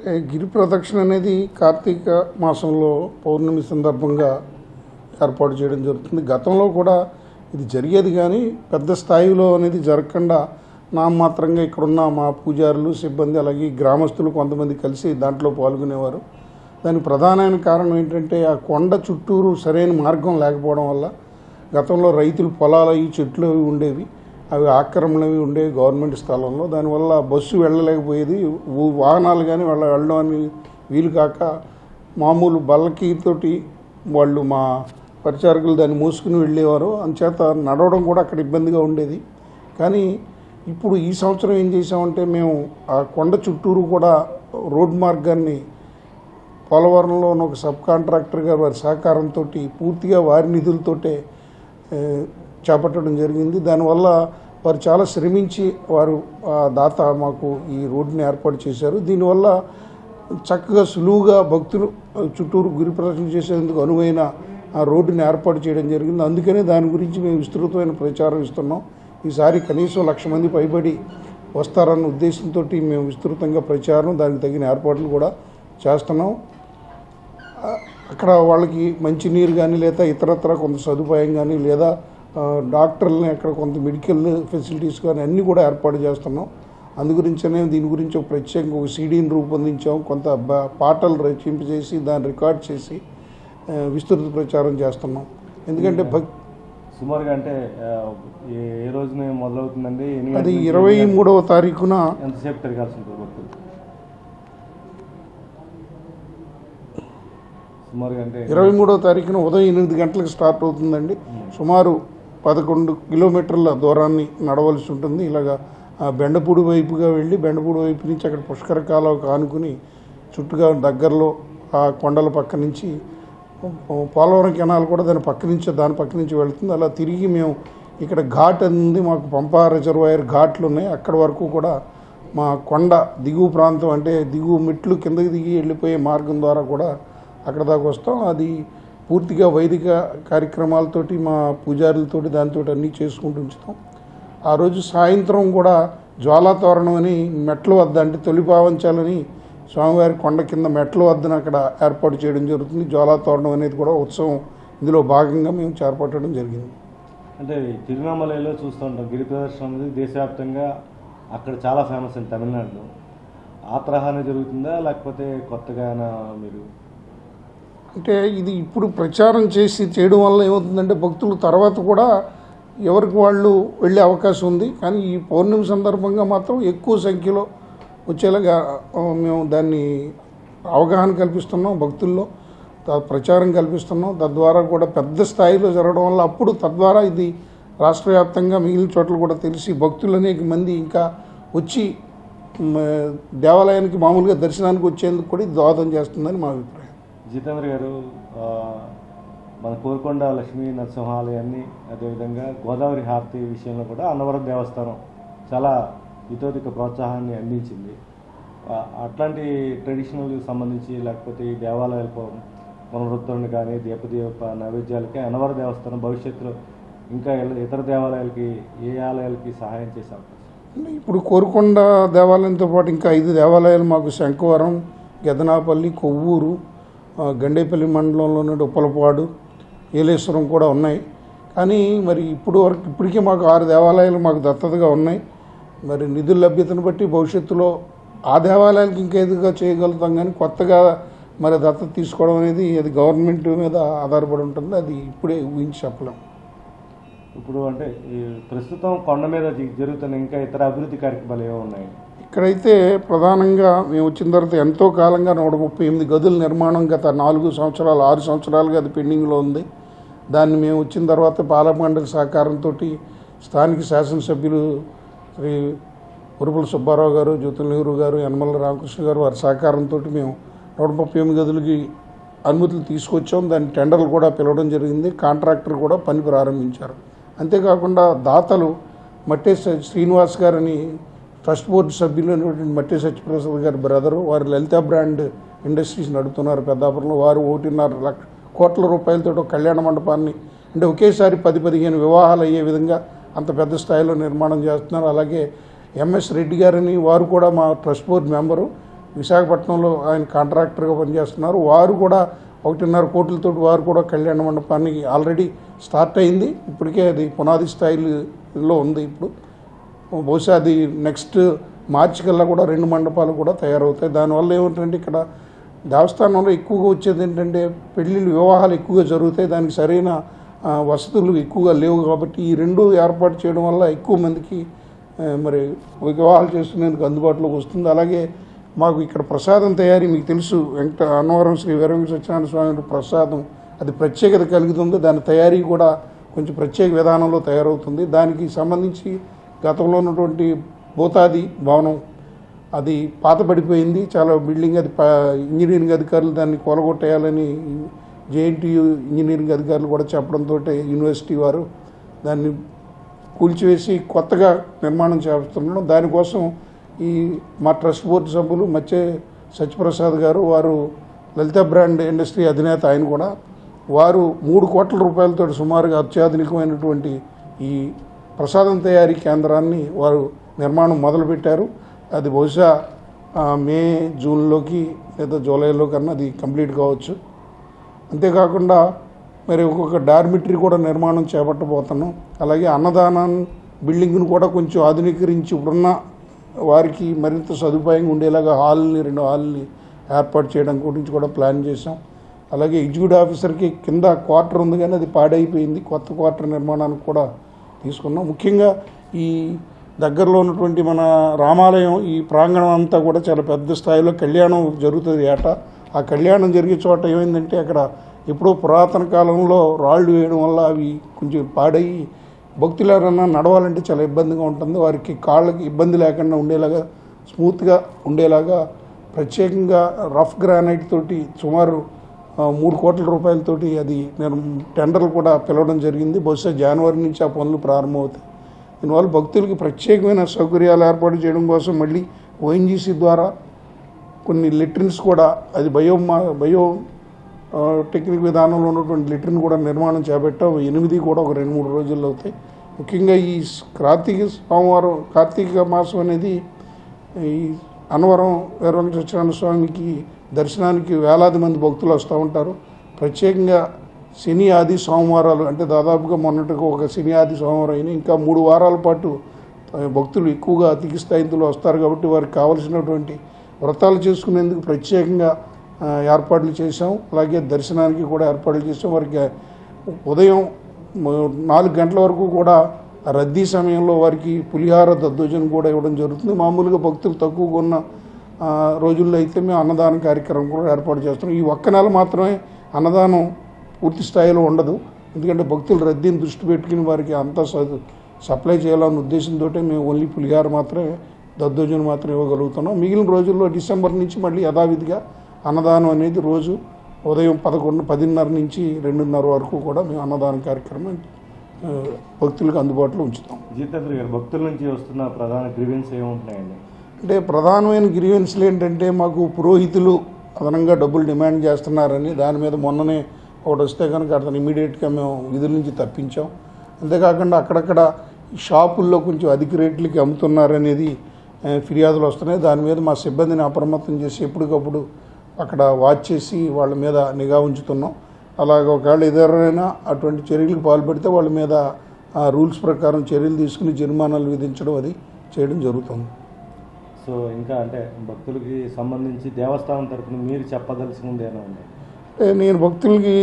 అంటే గిరి ప్రదక్షిణ అనేది కార్తీక మాసంలో పౌర్ణమి సందర్భంగా ఏర్పాటు చేయడం జరుగుతుంది గతంలో కూడా ఇది జరిగేది కానీ పెద్ద స్థాయిలో అనేది జరగకుండా నామమాత్రంగా ఇక్కడున్న మా పూజారులు సిబ్బంది అలాగే ఈ గ్రామస్తులు కొంతమంది కలిసి దాంట్లో పాల్గొనేవారు దానికి ప్రధానమైన కారణం ఏంటంటే ఆ కొండ చుట్టూరు సరైన మార్గం లేకపోవడం వల్ల గతంలో రైతులు పొలాలు అవి చెట్లు అవి ఉండేవి అవి ఆక్రమణలు అవి ఉండేవి గవర్నమెంట్ స్థలంలో దానివల్ల బస్సు వెళ్ళలేకపోయేది ఊ- వాహనాలు కానీ వాళ్ళ వెళ్ళడానికి వీలు కాక మామూలు బల్లకి తోటి వాళ్ళు మా పరిచారకులు దాన్ని మూసుకుని వెళ్ళేవారు అంచేత నడవడం కూడా అక్కడ ఇబ్బందిగా ఉండేది కానీ ఇప్పుడు ఈ సంవత్సరం ఏం చేసామంటే మేము ఆ కొండ చుట్టూరు కూడా రోడ్ మార్గాన్ని పోలవరంలో ఉన్న ఒక సబ్ కాంట్రాక్టర్ గారు వారి సహకారంతో పూర్తిగా వారి నిధులతోటే ఏ, చేపట్టడం జరిగింది దానివల్ల వారు చాలా శ్రమించి వారు ఆ దాత మాకు ఈ రోడ్డుని ఏర్పాటు చేశారు దీనివల్ల చక్కగా సులువుగా భక్తులు చుట్టూరు గురి ప్రదర్శన చేసేందుకు అనువైన ఆ రోడ్డుని ఏర్పాటు చేయడం జరిగింది అందుకనే దాని గురించి మేము విస్తృతమైన ప్రచారం ఇస్తున్నాం ఈసారి కనీసం లక్ష మంది పైబడి వస్తారన్న ఉద్దేశంతో మేము విస్తృతంగా ప్రచారం దానికి తగిన ఏర్పాట్లు కూడా చేస్తున్నాం అక్కడ వాళ్ళకి మంచి నీరు కానీ లేదా ఇతరత్ర కొంత సదుపాయం కానీ లేదా ఆ, డాక్టర్లని అక్కడ కొంత మెడికల్ ఫెసిలిటీస్ కానీ అన్నీ కూడా ఏర్పాటు చేస్తున్నాం అందు గురించనే దీని గురించి ఒక ప్రత్యేకంగా ఒక సీడీని రూపొందించాం కొంత బ- పాటలు రచింపజేసి దాన్ని రికార్డ్ చేసి ఆ, విస్తృత ప్రచారం చేస్తున్నాం ఎందుకంటే భక్ సుమారుగా అంటే ఆ, ఏ ఏ రోజున మొదలవుతుందండి ఎన్ని అది గంటల నుంచి ఇరవై ఎన్ని గంటల- మూడవ తారీఖున ఎంతసేపు తిరగాల్సి ఉంటుంది భక్తులు సుమారుగా అంటే ఇరవై మూడవ తారీఖున ఉదయం ఎనిమిది గంటలకు స్టార్ట్ అవుతుందండి సుమారు పదకొండు కిలోమీటర్ల దూరాన్ని నడవలసి ఉంటుంది ఇలాగా ఆ బెండపూడి వైపుగా వెళ్ళి బెండపూడి వైపు నుంచి అక్కడ పుష్కర కాలువకు ఆనుకుని చుట్టుగా దగ్గరలో ఆ కొండల పక్క నుంచి పోలవరం కెనాల్ కూడా దాని పక్క నుంచి దాని పక్క నుంచి వెళ్తుంది అలా తిరిగి మేము ఇక్కడ ఘాట్ ఉంది మాకు పంపా రిజర్వాయర్ ఘాట్లు ఉన్నాయి అక్కడ వరకు కూడా మా కొండ దిగువ ప్రాంతం అంటే దిగువ మెట్లు కిందకి దిగి వెళ్ళిపోయే మార్గం ద్వారా కూడా అక్కడ దాకా వస్తాం అది పూర్తిగా వైదిక కార్యక్రమాలతోటి మా పూజారులతోటి దాంతో అన్నీ చేసుకుంటూ ఉంచుతాం ఆ రోజు సాయంత్రం కూడా జ్వాలాతోరణం అని మెట్ల వద్ద అంటే తొలి పావంచాలని స్వామివారి కొండ కింద మెట్ల వద్దన అక్కడ ఏర్పాటు చేయడం జరుగుతుంది జ్వాలాతోరణం అనేది కూడా ఉత్సవం ఇందులో భాగంగా మేము చేపట్టడం జరిగింది అంటే తిరువణామలలో చూస్తూ ఉంటాం గిరి ప్రదర్శన అనేది దేశవ్యాప్తంగా అక్కడ చాలా ఫేమస్ అండి తమిళనాడులో ఆ తరహానే జరుగుతుందా లేకపోతే కొత్తగా ఏమైనా మీరు అంటే ఇది ఇప్పుడు ప్రచారం చేసి చేయడం వల్ల ఏమవుతుందంటే భక్తులు తర్వాత కూడా ఎవరికి వాళ్ళు వెళ్ళే అవకాశం ఉంది కానీ ఈ పౌర్ణమి సందర్భంగా మాత్రం ఎక్కువ సంఖ్యలో వచ్చేలాగా ఆ, మేము దాన్ని అవగాహన కల్పిస్తున్నాం భక్తుల్లో త- ప్రచారం కల్పిస్తున్నాం తద్వారా కూడా పెద్ద స్థాయిలో జరగడం వల్ల అప్పుడు తద్వారా ఇది రాష్ట్ర వ్యాప్తంగా మిగిలిన చోట్ల కూడా తెలిసి భక్తులు అనేక మంది ఇంకా వచ్చి మ, దేవాలయానికి మామూలుగా దర్శనానికి వచ్చేందుకు కూడా ఇది దోహదం చేస్తుందని మా అభిప్రాయం జితేంద్ర గారు ఆ, మన కోరుకొండ లక్ష్మీ నరసింహాలయాన్ని అదేవిధంగా గోదావరి హారతి విషయంలో కూడా అన్నవరం దేవస్థానం చాలా ఇతోధిక ప్రోత్సాహాన్ని అందించింది ఆ, అట్లాంటి ట్రెడిషనల్ సంబంధించి లేకపోతే ఈ దేవాలయాలకు పునరుద్ధరణ కానీ దీపదీప నైవేద్యాలకి అన్నవరం దేవస్థానం భవిష్యత్తులో ఇంకా ఇల- ఇతర దేవాలయాలకి ఏ ఆలయాలకి సహాయం చేసే అవకాశం ఇప్పుడు కోరుకొండ దేవాలయంతో పాటు ఇంకా ఐదు దేవాలయాలు మాకు శంఖవరం గెదనాపల్లి కొవ్వూరు ఆ, గండేపల్లి మండలంలో ఉన్న ఉప్పలపాడు ఏలేశ్వరం కూడా ఉన్నాయి కానీ మరి ఇప్పుడు వరకు ఇప్పటికే మాకు ఆరు దేవాలయాలు మాకు దత్తతగా ఉన్నాయి మరి నిధుల లభ్యతను బట్టి భవిష్యత్తులో ఆ దేవాలయాలకు ఇంకా ఎదుగా చేయగలుగుతాం కానీ కొత్తగా మరి దత్తత తీసుకోవడం అనేది అది గవర్నమెంట్ మీద ఆధారపడి ఉంటుంది అది ఇప్పుడే ఊహించి చెప్పలేం ఇప్పుడు అంటే ఈ ప్రస్తుతం కొండ మీద జ- జరుగుతున్న ఇంకా ఇతర అభివృద్ధి కార్యక్రమాలు ఏమో ఉన్నాయి ఇక్కడైతే ప్రధానంగా మేము వచ్చిన తర్వాత ఎంతో కాలంగా నూట ముప్పై ఎనిమిది గదుల నిర్మాణం గత నాలుగు సంవత్సరాలు ఆరు సంవత్సరాలుగా అది పెండింగ్లో ఉంది దాన్ని మేము వచ్చిన తర్వాత పాలమండలి సహకారంతో స్థానిక శాసనసభ్యులు శ్రీ ఉరుపుల సుబ్బారావు గారు జ్యోతుల నెహ్రూ గారు యనమల రామకృష్ణ గారు వారి సహకారంతో మేము నూట ముప్పై ఎనిమిది గదులకి అనుమతులు తీసుకొచ్చాం దాని టెండర్లు కూడా పిలవడం జరిగింది కాంట్రాక్టర్ కూడా పని ప్రారంభించారు అంతేకాకుండా దాతలు మట్టే స- శ్రీనివాస్ గారని ట్రస్ట్ బోర్డు సభ్యులు అయినటువంటి మట్టే సత్యప్రసాద్ గారి బ్రదరు వారు లలిత బ్రాండ్ ఇండస్ట్రీస్ నడుపుతున్నారు పెద్దాపురంలో వారు ఒకటిన్నర లక్ష కోట్ల రూపాయలతో ఒక కళ్యాణ మండపాన్ని అంటే ఒకేసారి పది పదిహేను వివాహాలు అయ్యే విధంగా అంత పెద్ద స్థాయిలో నిర్మాణం చేస్తున్నారు అలాగే ఎంఎస్ రెడ్డి గారని వారు కూడా మా ట్రస్ట్ బోర్డు మెంబరు విశాఖపట్నంలో ఆయన కాంట్రాక్టర్గా పనిచేస్తున్నారు వారు కూడా ఒకటిన్నర కోట్లతో వారు కూడా కళ్యాణ మండపానికి ఆల్రెడీ స్టార్ట్ అయింది ఇప్పటికే అది పునాది స్థాయిలో ఉంది ఇప్పుడు బహుశా అది నెక్స్ట్ మార్చి కల్లా కూడా రెండు మండపాలు కూడా తయారవుతాయి దానివల్ల ఏమిటంటే ఇక్కడ దేవస్థానంలో ఎక్కువగా వచ్చేది ఏంటంటే పెళ్ళిళ్ళు వివాహాలు ఎక్కువగా జరుగుతాయి దానికి సరైన ఆ, వసతులు ఎక్కువగా లేవు కాబట్టి ఈ రెండు ఏర్పాటు చేయడం వల్ల ఎక్కువ మందికి ఆ, మరి వివాహాలు చేసుకునేందుకు అందుబాటులోకి వస్తుంది అలాగే మాకు ఇక్కడ ప్రసాదం తయారీ మీకు తెలుసు వెంకట అన్నవరం శ్రీ వీరవెంకట సత్యనారాయణ స్వామి వారి ప్రసాదం అది ప్రత్యేకత కలుగుతుంది దాని తయారీ కూడా కొంచెం ప్రత్యేక విధానంలో తయారవుతుంది దానికి సంబంధించి గతంలో ఉన్నటువంటి భూతాది భవనం అది పాతబడిపోయింది చాలా బిల్డింగ్ అది ప- ఇంజనీరింగ్ అధికారులు దాన్ని కొలగొట్టేయాలని జేఎన్టీయు ఇంజనీరింగ్ అధికారులు కూడా చెప్పడంతో యూనివర్సిటీ వారు దాన్ని కూల్చివేసి కొత్తగా నిర్మాణం చేస్తున్నాం దానికోసం ఈ మా ట్రస్ట్ బోర్డు సభ్యులు మచ్చే సత్యప్రసాద్ గారు వారు లలిత బ్రాండ్ ఇండస్ట్రీ అధినేత ఆయన కూడా వారు మూడు కోట్ల రూపాయలతో సుమారుగా అత్యాధునికమైనటువంటి ఈ ప్రసాదం తయారీ కేంద్రాన్ని వారు నిర్మాణం మొదలుపెట్టారు అది బహుశా ఆ, మే జూన్లోకి లేదా జూలైలో కన్నా అది కంప్లీట్ కావచ్చు అంతేకాకుండా మరి ఒక్కొక్క డార్మిటరీ కూడా నిర్మాణం చేపట్టబోతున్నాం అలాగే అన్నదానం బిల్డింగ్ను కూడా కొంచెం ఆధునీకరించి ఇప్పుడున్న వారికి మరింత సదుపాయంగా ఉండేలాగా హాల్ని రెండు హాల్ని ఏర్పాటు చేయడం గురించి కూడా ప్లాన్ చేసాం అలాగే ఎగ్జిక్యూటివ్ ఆఫీసర్కి కింద క్వార్టర్ ఉంది కానీ అది పాడైపోయింది కొత్త క్వార్టర్ నిర్మాణానికి కూడా తీసుకున్నాం ముఖ్యంగా ఈ దగ్గరలో ఉన్నటువంటి మన రామాలయం ఈ ప్రాంగణం అంతా కూడా చాలా పెద్ద స్థాయిలో కళ్యాణం జరుగుతుంది ఏట ఆ కళ్యాణం జరిగే చోట ఏమైందంటే అక్కడ ఎప్పుడో పురాతన కాలంలో రాళ్ళు వేయడం వల్ల అవి కొంచెం పాడయి భక్తులు ఎవరన్నా నడవాలంటే చాలా ఇబ్బందిగా ఉంటుంది వారికి కాళ్ళకి ఇబ్బంది లేకుండా ఉండేలాగా స్మూత్గా ఉండేలాగా ప్రత్యేకంగా రఫ్ గ్రానైట్ తోటి సుమారు ఆ, మూడు కోట్ల రూపాయలతోటి అది నేను టెండర్లు కూడా పిలవడం జరిగింది బహుశా జనవరి నుంచి ఆ పనులు ప్రారంభమవుతాయి దీనివల్ల భక్తులకి ప్రత్యేకమైన సౌకర్యాలు ఏర్పాటు చేయడం కోసం మళ్ళీ ఓఎన్జీసీ ద్వారా కొన్ని లిట్రిన్స్ కూడా అది బయో మా- బయో ఆ, టెక్నిక్ విధానంలో ఉన్నటువంటి లిట్రిన్ కూడా నిర్మాణం చేపట్టాం ఎనిమిది కూడా ఒక రెండు మూడు రోజుల్లో అవుతాయి ముఖ్యంగా ఈ స్- కార్తీక సోమవారం కార్తీక మాసం అనేది ఈ అన్నవరం వీరవెంకట సత్యనారాయణ స్వామికి దర్శనానికి వేలాది మంది భక్తులు వస్తూ ఉంటారు ప్రత్యేకంగా శని ఆది సోమవారాలు అంటే దాదాపుగా మొన్నటికి ఒక శని ఆది సోమవారం అయినా ఇంకా మూడు వారాల పాటు ఆ, భక్తులు ఎక్కువగా అధిక స్థాయిలో వస్తారు కాబట్టి వారికి కావలసినటువంటి వ్రతాలు చేసుకునేందుకు ప్రత్యేకంగా ఆ, ఏర్పాట్లు చేశాం అలాగే దర్శనానికి కూడా ఏర్పాట్లు చేసాం వారికి ఉదయం మ- నాలుగు గంటల వరకు కూడా ఆ రద్దీ సమయంలో వారికి పులిహార దద్దోజనం కూడా ఇవ్వడం జరుగుతుంది మామూలుగా భక్తులు తక్కువగా ఉన్న ఆ, రోజుల్లో అయితే మేము అన్నదాన కార్యక్రమం కూడా ఏర్పాటు చేస్తున్నాం ఈ ఒక్క నెల మాత్రమే అన్నదానం పూర్తి స్థాయిలో ఉండదు ఎందుకంటే భక్తులు రద్దీని దృష్టి పెట్టుకుని వారికి అంతా స- సప్లై చేయాలన్న ఉద్దేశంతో మేము ఓన్లీ పులిహార మాత్రమే దద్దోజనం మాత్రం ఇవ్వగలుగుతున్నాం మిగిలిన రోజుల్లో డిసెంబర్ నుంచి మళ్ళీ యథావిధిగా అన్నదానం అనేది రోజు ఉదయం పదకొండు పదిన్నర నుంచి రెండున్నర వరకు కూడా మేము అన్నదాన కార్యక్రమం ఆ, భక్తులకు అందుబాటులో ఉంచుతాం జితేంద్ర గారు భక్తుల నుంచి వస్తున్న ప్రధాన గ్రీవెన్స్ ఏముంటున్నాయండి అంటే ప్రధానమైన గ్రీవెన్స్లు ఏంటంటే మాకు పురోహితులు అదనంగా డబ్బులు డిమాండ్ చేస్తున్నారని దాని మీద మొన్ననే ఒకటి వస్తే కనుక అతను ఇమీడియట్గా మేము విధుల నుంచి తప్పించాం అంతేకాకుండా అక్కడక్కడ ఈ షాపుల్లో కొంచెం అధిక రేట్లకి అమ్ముతున్నారనేది ఆ, ఫిర్యాదులు వస్తున్నాయి దాని మీద మా సిబ్బందిని అప్రమత్తం చేసి ఎప్పటికప్పుడు అక్కడ వాచ్ చేసి వాళ్ళ మీద నిఘా ఉంచుతున్నాం అలాగ ఒకవేళ ఎవరైనా అటువంటి చర్యలకు పాల్పడితే వాళ్ళ మీద ఆ రూల్స్ ప్రకారం చర్యలు తీసుకుని జరిమానాలు విధించడం అది చేయడం జరుగుతుంది సో ఇంకా అంటే భక్తులకి సంబంధించి దేవస్థానం తరపున మీరు చెప్పదలసింది ఏమైనా ఉంది అంటే నేను భక్తులకి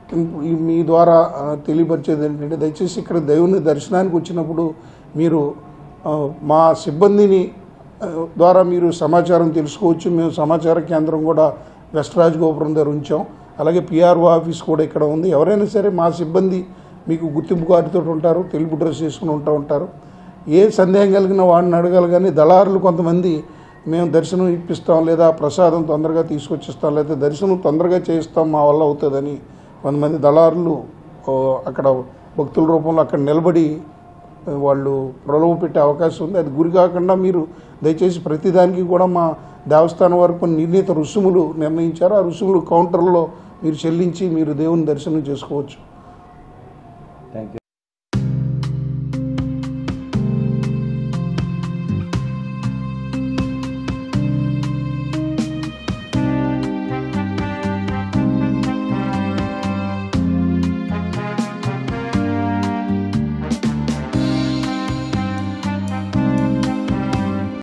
ఈ మీ ద్వారా ఆ, తెలియపరిచేది ఏంటంటే దయచేసి ఇక్కడ దేవుని దర్శనానికి వచ్చినప్పుడు మీరు ఆ, మా సిబ్బందిని ఆ, ద్వారా మీరు సమాచారం తెలుసుకోవచ్చు మేము సమాచార కేంద్రం కూడా వెస్ట్ రాజ్ గోపురం దగ్గర ఉంచాం అలాగే పిఆర్ఓ ఆఫీస్ కూడా ఇక్కడ ఉంది ఎవరైనా సరే మా సిబ్బంది మీకు గుర్తింపు కార్డుతో ఉంటారు తెలుపు డ్రెస్ వేసుకుని ఉంటూ ఉంటారు ఏ సందేహం కలిగిన వాడిని అడగాలి కానీ దళారులు కొంతమంది మేము దర్శనం ఇప్పిస్తాం లేదా ప్రసాదం తొందరగా తీసుకొచ్చిస్తాం లేదా దర్శనం తొందరగా చేయిస్తాం మా వల్ల అవుతుందని కొంతమంది దళారులు ఓ, అక్కడ భక్తుల రూపంలో అక్కడ నిలబడి ఆ, వాళ్ళు ప్రలోభ పెట్టే అవకాశం ఉంది అది గురి కాకుండా మీరు దయచేసి ప్రతిదానికి కూడా మా దేవస్థానం వారు కొన్ని నిర్ణీత రుసుములు నిర్ణయించారు ఆ రుసుములు కౌంటర్లో మీరు చెల్లించి మీరు దేవుని దర్శనం చేసుకోవచ్చు థ్యాంక్ యూ